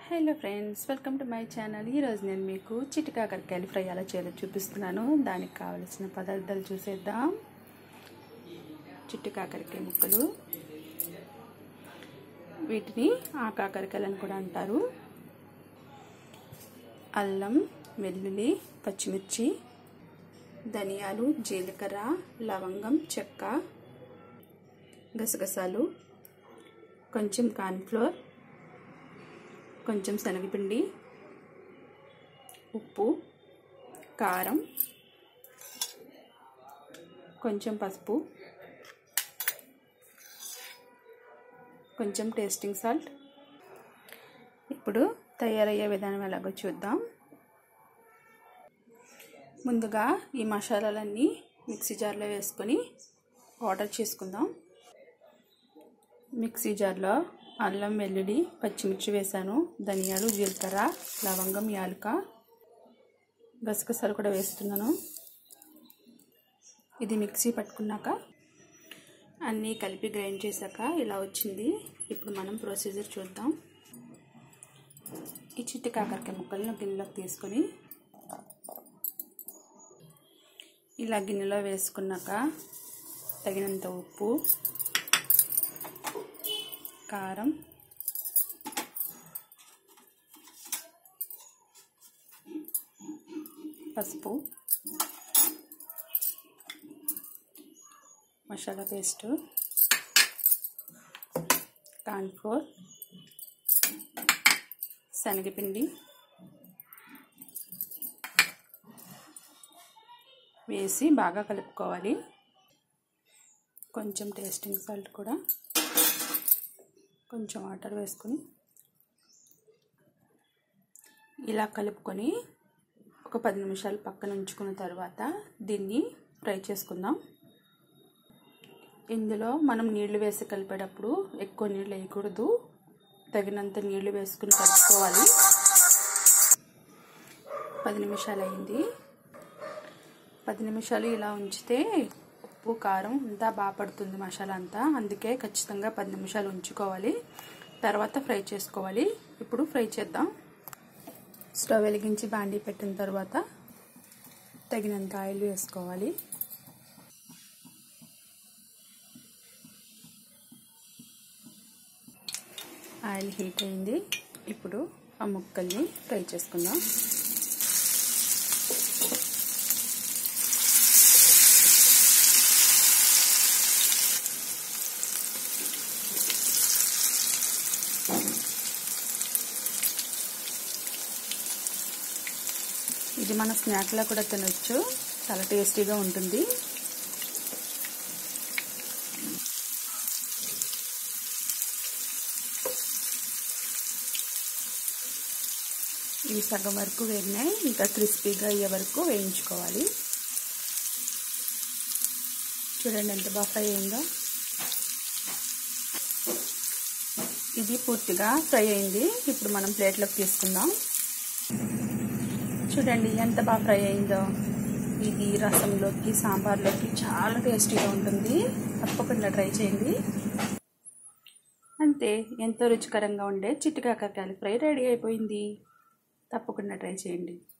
hello friends welcome to my channel ఈరోజు నేను మీకు చిట్టి కాకరకాయలు ఫ్రై ఎలా చేయాలో చూపిస్తున్నాను దానికి కావలసిన పదార్థాలు చూసేద్దాం చిట్టి కాకరకాయ ముక్కలు వీటిని ఆ కాకరకాయలు అని కూడా అంటారు అల్లం వెల్లుల్లి పచ్చిమిర్చి ధనియాలు జీలకర్ర లవంగం చెక్క గసగసాలు కొంచెం కార్న్ఫ్లోర్ కొంచెం శనగపిండి ఉప్పు కారం కొంచెం పసుపు కొంచెం టేస్టింగ్ సాల్ట్ ఇప్పుడు తయారయ్యే విధానం ఎలాగో చూద్దాం ముందుగా ఈ మసాలాలన్నీ మిక్సీ జార్లో వేసుకొని ఆర్డర్ చేసుకుందాం మిక్సీ జార్లో అల్లం వెల్లుల్లి పచ్చిమిర్చి వేసాను ధనియాలు జీలకర్ర లవంగం యాలక గసగసాలు కూడా వేస్తున్నాను ఇది మిక్సీ పట్టుకున్నాక అన్నీ కలిపి గ్రైండ్ చేశాక ఇలా వచ్చింది ఇప్పుడు మనం ప్రొసీజర్ చూద్దాం ఈ చిట్టి కాకరకాయ ముక్కలను గిన్నెలోకి తీసుకొని ఇలా గిన్నెలో వేసుకున్నాక తగినంత ఉప్పు కారం పసుపు మసాలా పేస్ట్ కార్న్ఫ్లోర్ శనగపిండి వేసి బాగా కలుపుకోవాలి కొంచెం టేస్టింగ్ సాల్ట్ కూడా కొంచెం వాటర్ వేసుకొని ఇలా కలుపుకొని ఒక పది నిమిషాలు పక్కన ఉంచుకున్న తర్వాత దీన్ని ఫ్రై చేసుకుందాం ఇందులో మనం నీళ్లు వేసి కలిపేటప్పుడు ఎక్కువ నీళ్ళు వేయకూడదు తగినంత నీళ్లు వేసుకుని కలుపుకోవాలి పది నిమిషాలు అయింది పది నిమిషాలు ఇలా ఉంచితే ఉప్పు కారం అంతా బాగా పడుతుంది మసాలా అంతా అందుకే ఖచ్చితంగా పది నిమిషాలు ఉంచుకోవాలి తర్వాత ఫ్రై చేసుకోవాలి ఇప్పుడు ఫ్రై చేద్దాం స్టవ్ వెలిగించి బాండీ పెట్టిన తర్వాత తగినంత ఆయిల్ వేసుకోవాలి ఆయిల్ హీట్ అయింది ఇప్పుడు ఆ ముక్కల్ని ఫ్రై చేసుకుందాం ఇది మన స్నాక్లా కూడా తినొచ్చు చాలా టేస్టీగా ఉంటుంది ఇవి సగం వరకు వేగినాయి ఇంకా క్రిస్పీగా అయ్యే వరకు వేయించుకోవాలి చూడండి ఎంత బాగా ఫ్రై అయిందో ఇది పూర్తిగా ఫ్రై అయింది ఇప్పుడు మనం ప్లేట్లోకి తీసుకుందాం చూడండి ఎంత బాగా ఫ్రై అయిందో ఇది రసంలోకి సాంబార్లోకి చాలా టేస్టీగా ఉంటుంది తప్పకుండా ట్రై చేయండి అంతే ఎంతో రుచికరంగా ఉండే చిట్టి కాకరకాయలు ఫ్రై రెడీ అయిపోయింది తప్పకుండా ట్రై చేయండి